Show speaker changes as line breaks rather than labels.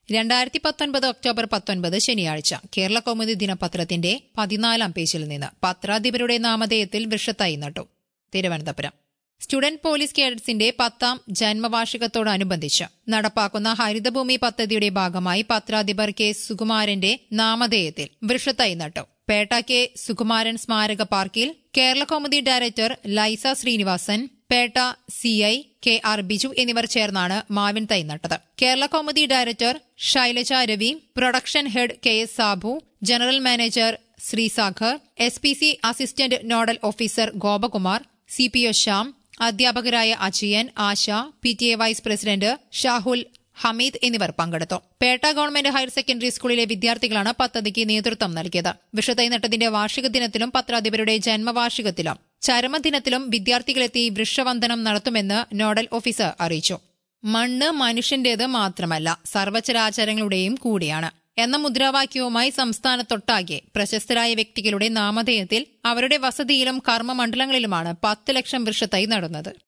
രണ്ടായിരത്തി പത്തൊൻപത് ഒക്ടോബർ പത്തൊൻപത് ശനിയാഴ്ച കേരള കൗമുദി ദിനപത്രത്തിന്റെ പതിനാലാം പേജിൽ നിന്ന് പത്രാധിപരുടെ നാമധേയത്തിൽ വൃക്ഷത്തൈ നട്ടു തിരുവനന്തപുരം സ്റ്റുഡന്റ് പോലീസ് കേഡറ്റ്സിന്റെ പത്താം ജന്മവാർഷികത്തോടനുബന്ധിച്ച് നടപ്പാക്കുന്ന ഹരിതഭൂമി പദ്ധതിയുടെ ഭാഗമായി പത്രാധിപർ കെ സുകുമാരന്റെ നാമധേയത്തിൽ വൃക്ഷത്തൈ നട്ടു പേട്ട കെ സുകുമാരൻ സ്മാരക പാർക്കിൽ Kerala Kaumudi director Laisa Sreenivasan Pettah CI K R Biju എന്നിവർ ചേർന്നാണ് മാവിൻ തൈ നട്ടത് Kerala Kaumudi director Shailaja Ravi production head K S Sabu general manager Sreesagar S P C assistant nodal officer Gopakumar C P O Shyam അധ്യാപകരായ Ajayan Asha P T A vice president Shahul Hameed എന്നിവർ പങ്കെടുത്തു പേട്ട ഗവൺമെന്റ് ഹയർ സെക്കൻഡറി സ്കൂളിലെ വിദ്യാർത്ഥികളാണ് പദ്ധതിക്ക് നേതൃത്വം നൽകിയത് വിഷുതൈ നട്ടത്തിന്റെ വാർഷിക ദിനത്തിലും പത്രാധിപരുടെ ജന്മവാർഷികത്തിലും ചരമദിനത്തിലും വിദ്യാർത്ഥികളെത്തി വൃക്ഷവന്ദനം നടത്തുമെന്ന് നോഡൽ ഓഫീസർ അറിയിച്ചു മണ്ണ് മനുഷ്യന്റേത് മാത്രമല്ല സർവചരാചാരങ്ങളുടെയും കൂടിയാണ് എന്ന മുദ്രാവാക്യവുമായി സംസ്ഥാനത്തൊട്ടാകെ പ്രശസ്തരായ വ്യക്തികളുടെ നാമധേയത്തിൽ അവരുടെ വസതിയിലും കർമ്മമണ്ഡലങ്ങളിലുമാണ് പത്ത് ലക്ഷം വൃക്ഷത്തൈ നടുന്നത്